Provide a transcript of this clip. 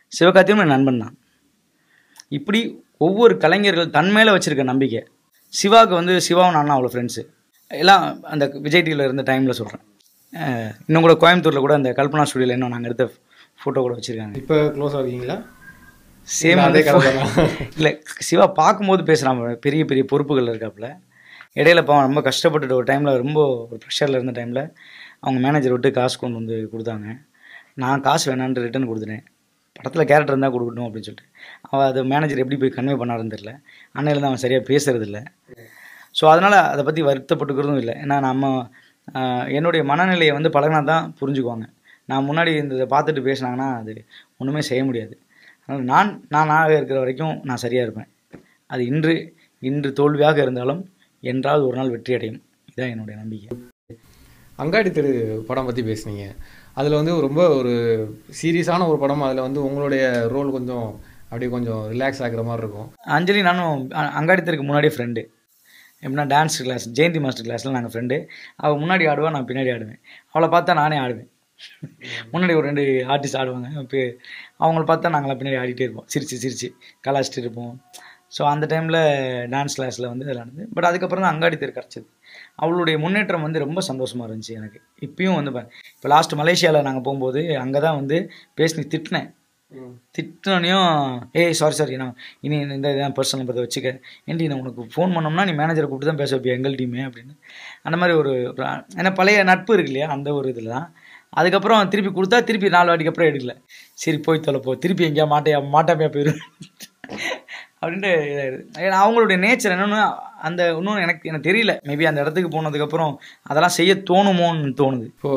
சிவகார்த்தியும் என் நண்பன் தான் இப்படி ஒவ்வொரு கலைஞர்கள் தன் மேலே வச்சுருக்க நம்பிக்கை சிவாவுக்கு வந்து சிவாவும் நானும் அவ்வளோ ஃப்ரெண்ட்ஸு எல்லாம் அந்த விஜய் டிவியில் இருந்த டைமில் சொல்கிறேன் இன்னும் கூட கோயம்புத்தூரில் கூட அந்த கல்பனா ஸ்டுடியோவில் இன்னும் நாங்கள் எடுத்த ஃபோட்டோ கூட வச்சுருக்காங்க இப்போ க்ளோஸாக இருக்கீங்களா சேம் அதே அதே கதை தானா? இல்லை சிவா பார்க்கும்போது பேசுகிறான் பெரிய பெரிய பொறுப்புகள் இருக்காப்புல இடையில பாவம் ரொம்ப கஷ்டப்பட்டுட்டு ஒரு டைமில் ரொம்ப ஒரு ப்ரெஷரில் இருந்த டைமில் அவங்க மேனேஜர் விட்டு காசு கொண்டு வந்து கொடுத்தாங்க நான் காசு வேணான்ட்டு ரிட்டர்ன் கொடுத்துட்டேன் படத்தில் கேரக்டர் இருந்தால் கொடுக்கட்டும் அப்படின்னு சொல்லிட்டு அவன் அது மேனேஜர் எப்படி போய் கன்வே பண்ணாருன்னு தெரியல அன்னையிலேருந்து அவன் சரியாக பேசுறதில்ல ஸோ அதனால் அதை பற்றி வருத்தப்பட்டுக்கிறதும் இல்லை ஏன்னா நம்ம ஆஹ், என்னுடைய மனநிலையை வந்து பழகினா தான் புரிஞ்சுக்குவாங்க நான் முன்னாடி இந்த இதை பார்த்துட்டு பேசுனாங்கன்னா அது ஒன்றுமே செய்ய முடியாது அதனால் நான் நானாக இருக்கிற வரைக்கும் நான் சரியாக இருப்பேன் அது இன்று இன்று தோல்வியாக இருந்தாலும் என்றாவது ஒரு நாள் வெற்றி அடையும் இதுதான் என்னுடைய நம்பிக்கை அங்காடி தெரு படம் பற்றி பேசுனீங்க அதில் வந்து ரொம்ப ஒரு சீரியஸான ஒரு படம் அதில் வந்து உங்களுடைய ரோல் கொஞ்சம் அப்படியே கொஞ்சம் ரிலாக்ஸ் ஆகுற மாதிரி இருக்கும் அஞ்சலி நானும் அ- அங்காடித்தருக்கு முன்னாடியே ஃப்ரெண்டு எப்படின்னா டான்ஸ் கிளாஸ் ஜெயந்தி மாஸ்டர் கிளாஸில் நாங்கள் ஃப்ரெண்டு அவள் முன்னாடி ஆடுவா நான் பின்னாடி ஆடுவேன் அவளை பார்த்தா நானே ஆடுவேன் முன்னாடி ஒரு ரெண்டு ஆர்டிஸ்ட் ஆடுவாங்க இப்போ அவங்கள பார்த்தா நாங்களாம் பின்னாடி ஆடிட்டே இருப்போம் சிரிச்சு சிரிச்சு கலாச்சிட்டு இருப்போம் ஸோ அந்த டைமில் டான்ஸ் கிளாஸில் வந்து விளாடுது பட் அதுக்கப்புறம் தான் அங்காடி தெரு கிடச்சிது அவளுடைய முன்னேற்றம் வந்து ரொம்ப சந்தோஷமாக இருந்துச்சு எனக்கு இப்பயும் வந்து இப்போ லாஸ்ட் மலேசியாவில் நாங்கள் போகும்போது அங்கே தான் வந்து பேசி திட்டினேன் திட்டினோனையும் ஏய் சாரி சாரி நான் இனி இந்த இதான் பர்சனல் பற்றி வச்சுக்க ஏன்டி நான் உனக்கு ஃபோன் பண்ணோம்னா நீ மேனேஜரை கூப்பிட்டு தான் பேச வைப்பியா எங்கள் டீமே அப்படின்னு அந்த மாதிரி ஒரு ஒரு ஆ- ஏன்னா பழைய நட்பு இருக்கு இல்லையா அந்த ஒரு இதில் தான் அதுக்கப்புறம் திருப்பி கொடுத்தா திருப்பி நாலு வாட்டிக்கு அப்புறம் எடுக்கல சரி போய் தொலைப்போ திருப்பி எங்கேயா மாட்டையா மாட்டாமையா போயிரு அப்படின்ட்டு இதாயிடுது ஏன்னா அவங்களுடைய நேச்சர் என்னன்னா அந்த இன்னும் எனக்கு எனக்கு தெரியல மேபி அந்த இடத்துக்கு போனதுக்கப்புறம் அதெல்லாம் செய்ய தோணுமோன்னு தோணுது இப்போ